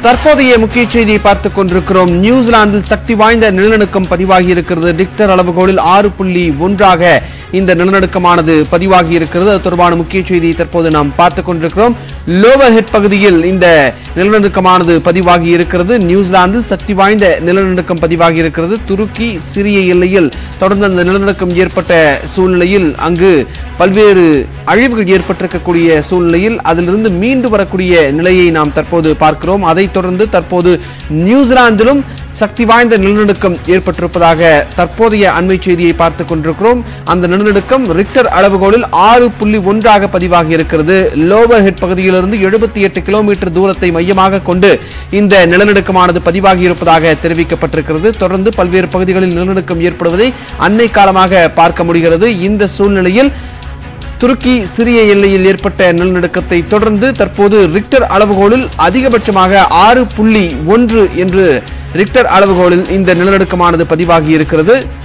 தற்போதைய முக்கிய செய்தியை பார்த்துக் கொண்டிருக்கிறோம் நியூசிலாந்தில் சக்தி வாய்ந்த நிலநடுக்கம் பதிவாகி இருக்கிறது ரிக்டர் அளவுகோலில் ஆறு புள்ளி ஒன்றாக இந்த நிலநடுக்கமானது பதிவாகி இருக்கிறது அது தொடர்பான முக்கிய செய்தியை தற்போது நாம் பார்த்துக் கொண்டிருக்கிறோம் லோவர் ஹெட் பகுதியில் இந்த நிலநடுக்கமானது பதிவாகி இருக்கிறது நியூசிலாந்தில் சக்தி வாய்ந்த நிலநடுக்கம் பதிவாகி இருக்கிறது துருக்கி சிறிய எல்லையில் தொடர்ந்து அந்த நிலநடுக்கம் ஏற்பட்ட சூழ்நிலையில் அங்கு பல்வேறு அழிவுகள் ஏற்பட்டிருக்கக்கூடிய சூழ்நிலையில் அதிலிருந்து மீண்டு வரக்கூடிய நிலையை நாம் தற்போது பார்க்கிறோம் அதைத் தொடர்ந்து தற்போது நியூசிலாந்திலும் சக்தி வாய்ந்த நிலநடுக்கம் ஏற்பட்டிருப்பதாக தற்போதைய அண்மை செய்தியை பார்த்துக் கொண்டிருக்கிறோம் அந்த நிலநடுக்கம் ரிக்டர் அளவுகோலில் ஆறு புள்ளி ஒன்றாக பதிவாகி இருக்கிறது லோவர் ஹெட் பகுதியிலிருந்து எழுபத்தி எட்டு கிலோமீட்டர் தூரத்தை மையமாக கொண்டு இந்த நிலநடுக்கமானது பதிவாகி இருப்பதாக தெரிவிக்கப்பட்டிருக்கிறது தொடர்ந்து பல்வேறு பகுதிகளில் நிலநடுக்கம் ஏற்படுவதை அண்மை காலமாக பார்க்க முடிகிறது இந்த சூழ்நிலையில் துருக்கி சிறிய எல்லையில் ஏற்பட்ட நிலநடுக்கத்தை தொடர்ந்து தற்போது ரிக்டர் அளவுகோலில் அதிகபட்சமாக ஆறு புள்ளி ஒன்று என்று ரிக்டர் அளவுகோலில் இந்த நிலநடுக்கமானது பதிவாகி இருக்கிறது